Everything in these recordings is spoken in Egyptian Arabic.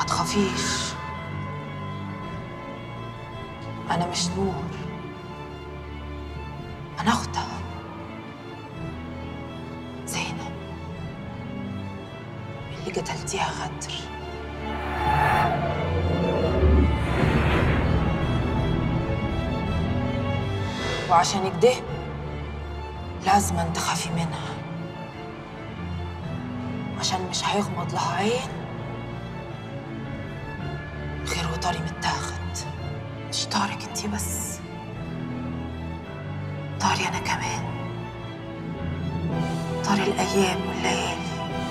ما تخافيش أنا مش نور أنا أختها زينب اللي قتلتيها غدر وعشان كده لازم تخافي منها عشان مش هيغمض لها عين غير وطاري متاخد مش طارق انتي بس طاري انا كمان طاري الايام والليالي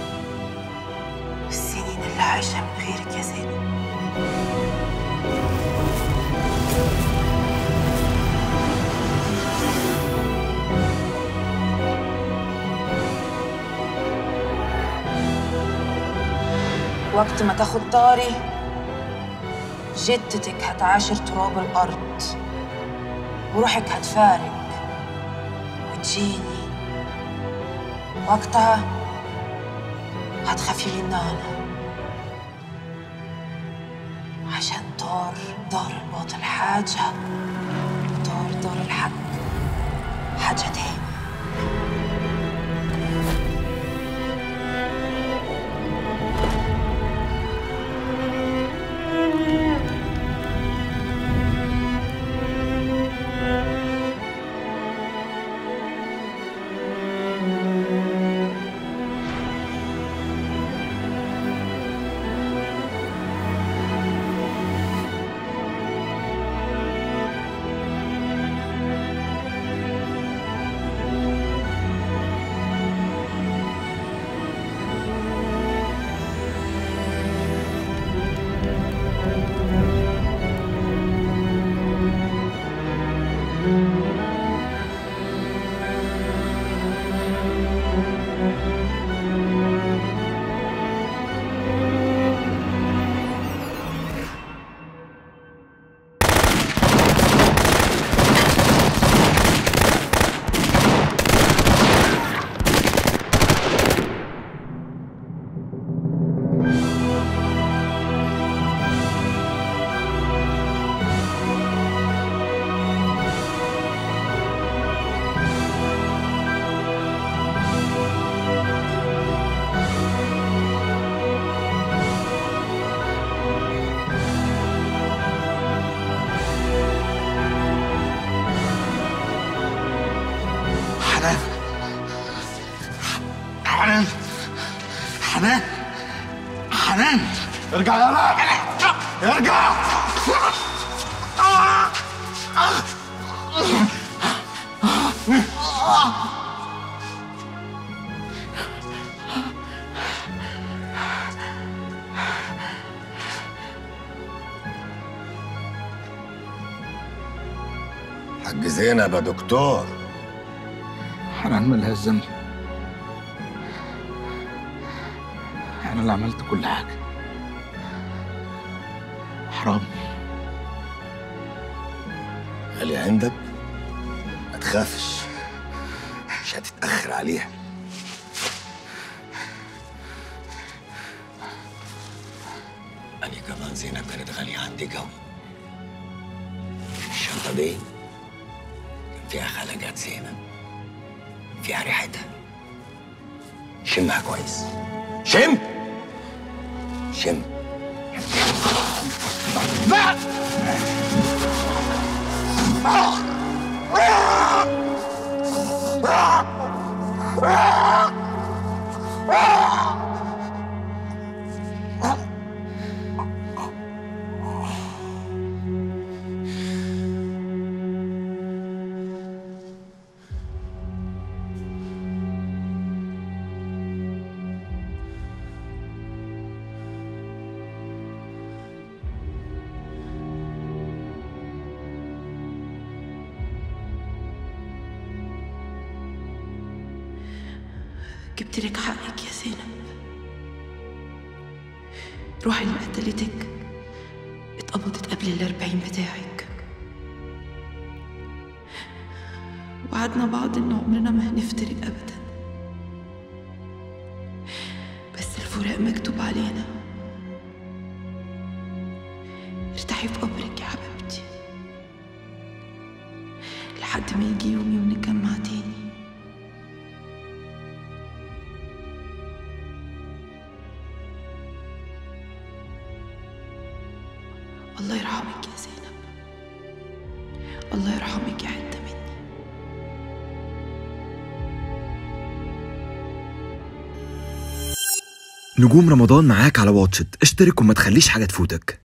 والسنين اللي عايشه من غيرك يا زينب وقت ما تاخد طاري جدتك هتعاشر تراب الأرض وروحك هتفارق وتجيني وقتها هتخافي لي النانا عشان دار دار الباطل حاجة ودار دار الحق حاجة تاني حنان حنان حنان حنان ارجع يا لا ارجع حق زينب يا دكتور حنان مالهاش ذنب انا اللي عملت كل حاجه حرام غالية عندك ما تخافش مش هتتأخر عليها أنا كمان زينب كانت غالية عندي قوي الشنطة دي كان فيها خلقات زينب فيها ريحتها شمها كويس شم شم جبت لك حقك يا زينب روحي اللي قتلتك اتقبضت قبل الأربعين بتاعك وعدنا بعض إن عمرنا ما هنفترق أبدا بس الفراق مكتوب علينا ترتاحي في قبرك يا حبيبتي لحد ما يجي يومي ونتجمع تاني الله يرحمك يا زينب الله يرحمك يا حتة مني نجوم رمضان معاك على واتشت اشترك وما تخليش حاجة تفوتك